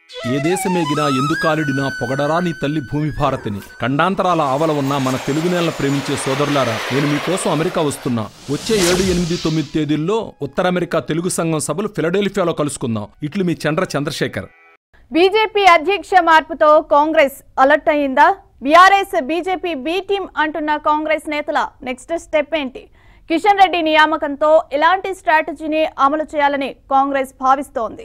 ఏ దేశమేగినా ఎందుకాలిడినా పొగడరా నీ తల్లి భూమి భారతిని ఖండాంతరాల ఆవల ఉన్న మన తెలుగు నేలను ప్రేమించే సోదరులారా నేను మీకోసం అమెరికా వస్తున్నా వచ్చే ఏడు ఎనిమిది తొమ్మిది తేదీల్లో ఉత్తర అమెరికా తెలుగు సంఘం సభలు ఫిలడెల్ఫియాలో కలుసుకుందాం ఇట్లు మీ చంద్ర చంద్రశేఖర్ బీజేపీ అధ్యక్ష మార్పుతో కాంగ్రెస్ అలర్ట్ అయిందా బీఆర్ఎస్ బీజేపీ బి టీం అంటున్న కాంగ్రెస్ నేతల నెక్స్ట్ స్టెప్ ఏంటి కిషన్ రెడ్డి నియామకంతో ఎలాంటి స్ట్రాటజీని అమలు చేయాలని కాంగ్రెస్ భావిస్తోంది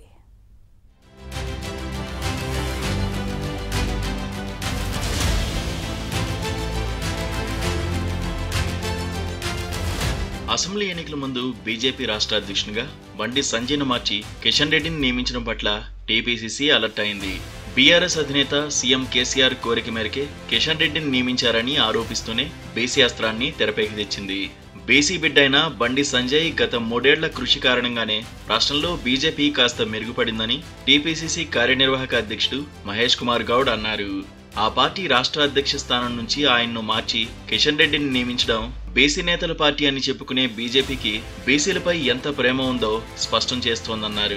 అసెంబ్లీ ఎన్నికల ముందు బీజేపీ రాష్ట్ర అధ్యక్షునిగా బండి సంజయ్ను మార్చి కిషన్ రెడ్డిని నియమించడం పట్ల టీపీసీసీ అలర్ట్ అయింది బీఆర్ఎస్ అధినేత సీఎం కేసీఆర్ కోరిక మేరకే కిషన్ రెడ్డిని నియమించారని ఆరోపిస్తూనే బీసీ అస్త్రాన్ని తెరపైకి తెచ్చింది బీసీ బిడ్డ అయిన బండి సంజయ్ గత మూడేళ్ల కృషి కారణంగానే రాష్ట్రంలో బీజేపీ కాస్త మెరుగుపడిందని టీపీసీసీ కార్యనిర్వాహక అధ్యక్షుడు మహేష్ కుమార్ గౌడ్ అన్నారు ఆ పార్టీ రాష్ట్ర అధ్యక్ష స్థానం నుంచి ఆయన్ను మార్చి కిషన్ రెడ్డిని నియమించడం బీసీ నేతల పార్టీ అని చెప్పుకునే బీజేపీకి బీసీలపై ఎంత ప్రేమ ఉందో స్పష్టం చేస్తోందన్నారు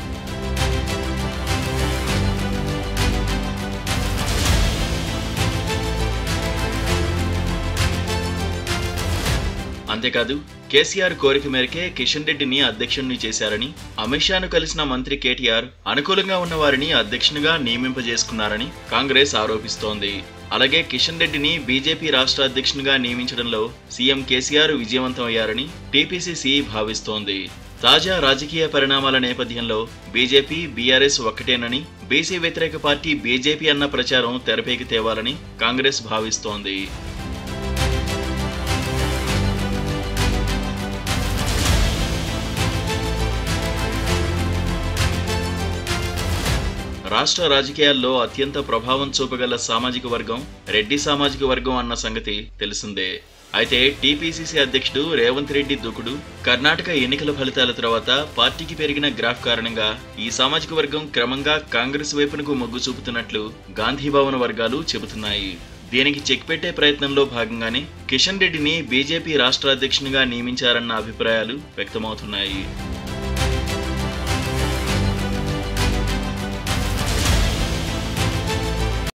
అంతేకాదు కేసీఆర్ కోరిక మేరకే కిషన్ రెడ్డిని అధ్యక్షుణ్ణి చేశారని అమిత్ షాను కలిసిన మంత్రి కేటీఆర్ అనుకూలంగా ఉన్న వారిని అధ్యక్షునిగా నియమింపజేసుకున్నారని కాంగ్రెస్ ఆరోపిస్తోంది అలాగే కిషన్ రెడ్డిని బీజేపీ రాష్ట్ర అధ్యక్షునిగా నియమించడంలో సీఎం కేసీఆర్ విజయవంతమయ్యారని టీపీసీసీ భావిస్తోంది తాజా రాజకీయ పరిణామాల నేపథ్యంలో బీజేపీ బీఆర్ఎస్ ఒక్కటేనని బీసీ వ్యతిరేక పార్టీ బీజేపీ అన్న ప్రచారం తెరపైకి తేవాలని కాంగ్రెస్ భావిస్తోంది రాష్ట్ర రాజకీయాల్లో అత్యంత ప్రభావం చూపగల సామాజిక వర్గం రెడ్డి సామాజిక వర్గం అన్న సంగతి తెలిసిందే అయితే టీపీసీసీ అధ్యక్షుడు రేవంత్ రెడ్డి దూకుడు కర్ణాటక ఎన్నికల ఫలితాల తర్వాత పార్టీకి పెరిగిన గ్రాఫ్ కారణంగా ఈ సామాజిక వర్గం క్రమంగా కాంగ్రెస్ వైపునకు మొగ్గు చూపుతున్నట్లు గాంధీభవన్ వర్గాలు చెబుతున్నాయి దీనికి చెక్ పెట్టే ప్రయత్నంలో భాగంగానే కిషన్ రెడ్డిని బీజేపీ రాష్ట్ర అధ్యక్షునిగా నియమించారన్న అభిప్రాయాలు వ్యక్తమవుతున్నాయి